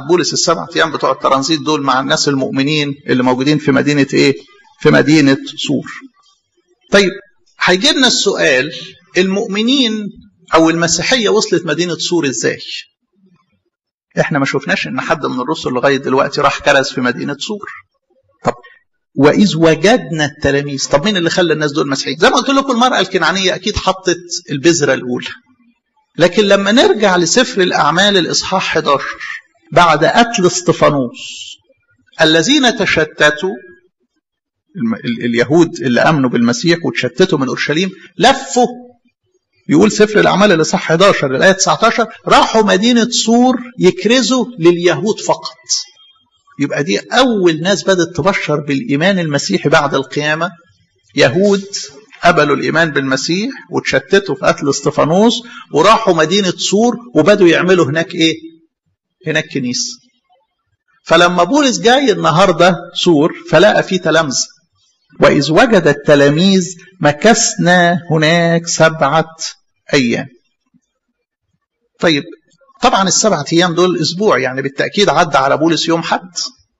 بولس السبع ايام بتوع الترانزيت دول مع الناس المؤمنين اللي موجودين في مدينه ايه؟ في مدينه سور. طيب هيجي لنا السؤال المؤمنين او المسيحيه وصلت مدينه سور ازاي؟ احنا ما شفناش ان حد من الرسل لغايه دلوقتي راح كرز في مدينه سور. طب واذ وجدنا التلاميذ، طب مين اللي خلى الناس دول مسيحيين؟ زي ما قلت لكم المراه الكنعانيه اكيد حطت البذره الاولى. لكن لما نرجع لسفر الاعمال الاصحاح 11 بعد قتل اسطفانوس الذين تشتتوا اليهود اللي امنوا بالمسيح وتشتتوا من اورشليم لفوا يقول سفر الاعمال الاصحاح 11 الايه 19 راحوا مدينه سور يكرزوا لليهود فقط يبقى دي اول ناس بدات تبشر بالايمان المسيحي بعد القيامه يهود قبلوا الايمان بالمسيح وتشتتوا في قتل اسطفانوس وراحوا مدينه سور وبدوا يعملوا هناك ايه؟ هناك كنيسه. فلما بولس جاي النهارده سور فلقى فيه تلامذه وإذ وجد التلاميذ مكثنا هناك سبعة أيام طيب طبعا السبعة أيام دول أسبوع يعني بالتأكيد عدى على بولس يوم حد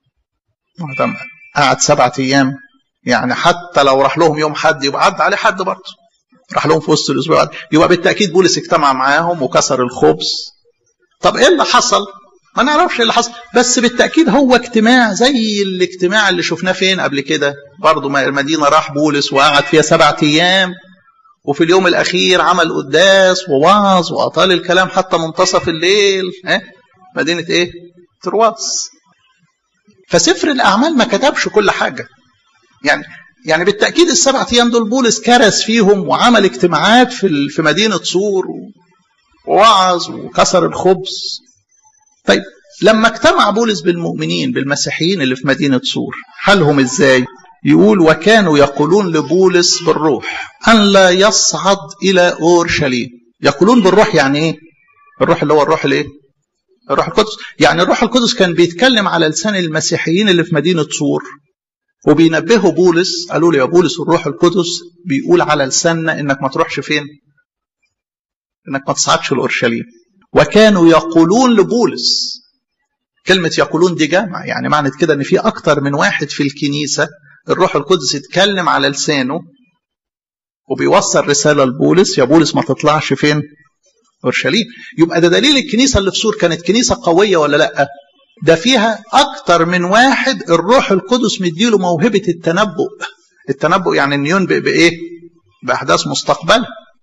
قعد سبعة أيام يعني حتى لو راح لهم يوم حد يبقى عدى عليه حد برضه راح لهم في وسط الأسبوع يبقى بالتأكيد بولس اجتمع معاهم وكسر الخبز طب إيه اللي حصل؟ ما نعرفش ايه اللي حصل بس بالتاكيد هو اجتماع زي الاجتماع اللي شفناه فين قبل كده برضه المدينه راح بولس وقعد فيها سبعة ايام وفي اليوم الاخير عمل قداس ووعظ واطال الكلام حتى منتصف الليل ها مدينه ايه ترواس فسفر الاعمال ما كتبش كل حاجه يعني يعني بالتاكيد السبع ايام دول بولس كرس فيهم وعمل اجتماعات في في مدينه صور ووعظ وكسر الخبز طيب لما اجتمع بولس بالمؤمنين بالمسيحيين اللي في مدينة سور حالهم ازاي يقول وكانوا يقولون لبولس بالروح أن لا يصعد إلى أورشليم يقولون بالروح يعني إيه الروح اللي هو الروح الإيه الروح القدس يعني الروح القدس كان بيتكلم على لسان المسيحيين اللي في مدينة سور وبينبهوا بولس قالوا له يا بولس الروح القدس بيقول على لساننا انك ما تروحش فين انك ما تصعدش لاورشليم وكانوا يقولون لبولس كلمة يقولون دي جامع يعني معنى كده ان في اكتر من واحد في الكنيسة الروح القدس يتكلم على لسانه وبيوصل رسالة لبولس يا بولس ما تطلعش فين اورشليم يبقى ده دليل الكنيسة اللي في سور كانت كنيسة قوية ولا لا ده فيها اكتر من واحد الروح القدس مديله موهبة التنبؤ التنبؤ يعني ان ينبئ بايه باحداث مستقبل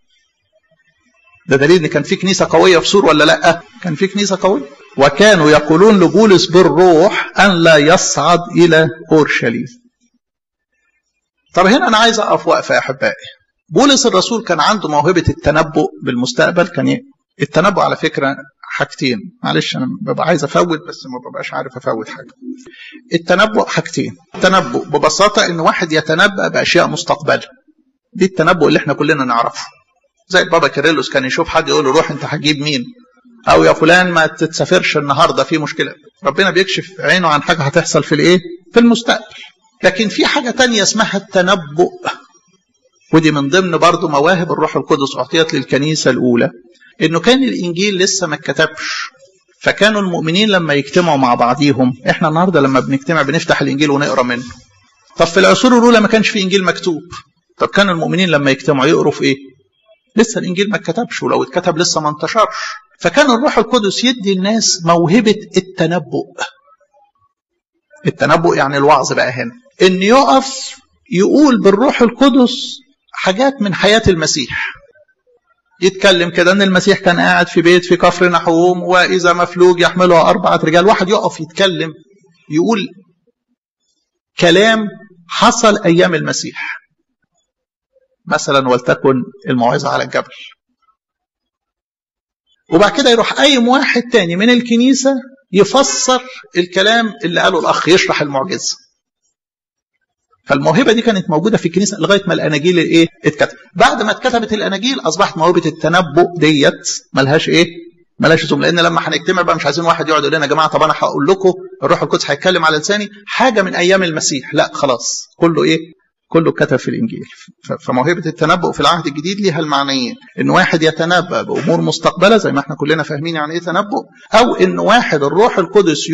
ده دليل ان كان في كنيسه قويه في سور ولا لا كان في كنيسه قويه وكانوا يقولون لبولس بالروح ان لا يصعد الى اورشليم طب هنا انا عايز اقف وقفه يا احبائي بولس الرسول كان عنده موهبه التنبؤ بالمستقبل كان ي... التنبؤ على فكره حاجتين معلش انا ببقى عايز افوت بس ما ببقاش عارف افوت حاجه التنبؤ حاجتين التنبؤ ببساطه ان واحد يتنبأ باشياء مستقبله دي التنبؤ اللي احنا كلنا نعرفه زي بابا كيرلس كان يشوف حد يقول له روح انت هتجيب مين او يا فلان ما تتسافرش النهارده في مشكله ربنا بيكشف عينه عن حاجه هتحصل في الايه في المستقبل لكن في حاجه تانية اسمها التنبؤ ودي من ضمن برضه مواهب الروح القدس اعطيت للكنيسه الاولى انه كان الانجيل لسه ما اتكتبش فكانوا المؤمنين لما يجتمعوا مع بعضيهم احنا النهارده لما بنجتمع بنفتح الانجيل ونقرا منه طب في العصور الاولى ما كانش في انجيل مكتوب طب كان المؤمنين لما يجتمعوا يقروا في ايه لسه الانجيل ما اتكتبش ولو اتكتب لسه ما انتشرش فكان الروح القدس يدي الناس موهبه التنبؤ التنبؤ يعني الوعظ بقى هنا ان يقف يقول بالروح القدس حاجات من حياه المسيح يتكلم كده ان المسيح كان قاعد في بيت في كفر نحوم واذا مفلوج يحمله اربعه رجال واحد يقف يتكلم يقول كلام حصل ايام المسيح مثلا ولتكن الموعظة على الجبل وبعد كده يروح قايم واحد تاني من الكنيسة يفسر الكلام اللي قاله الأخ يشرح المعجزة فالموهبة دي كانت موجودة في الكنيسة لغاية ما الأناجيل إيه اتكتب بعد ما اتكتبت الأناجيل أصبحت موهبة التنبؤ ديت ملهاش إيه ملهاش لزوم لان لما هنجتمع بقى مش عايزين واحد يقعد يقول لنا يا جماعه طب انا هقول لكم الروح القدس هيتكلم على لساني حاجه من ايام المسيح لا خلاص كله ايه كله كتب في الانجيل فموهبه التنبؤ في العهد الجديد ليها المعنيين ان واحد يتنبأ بامور مستقبله زي ما احنا كلنا فاهمين يعني ايه تنبؤ او ان واحد الروح القدس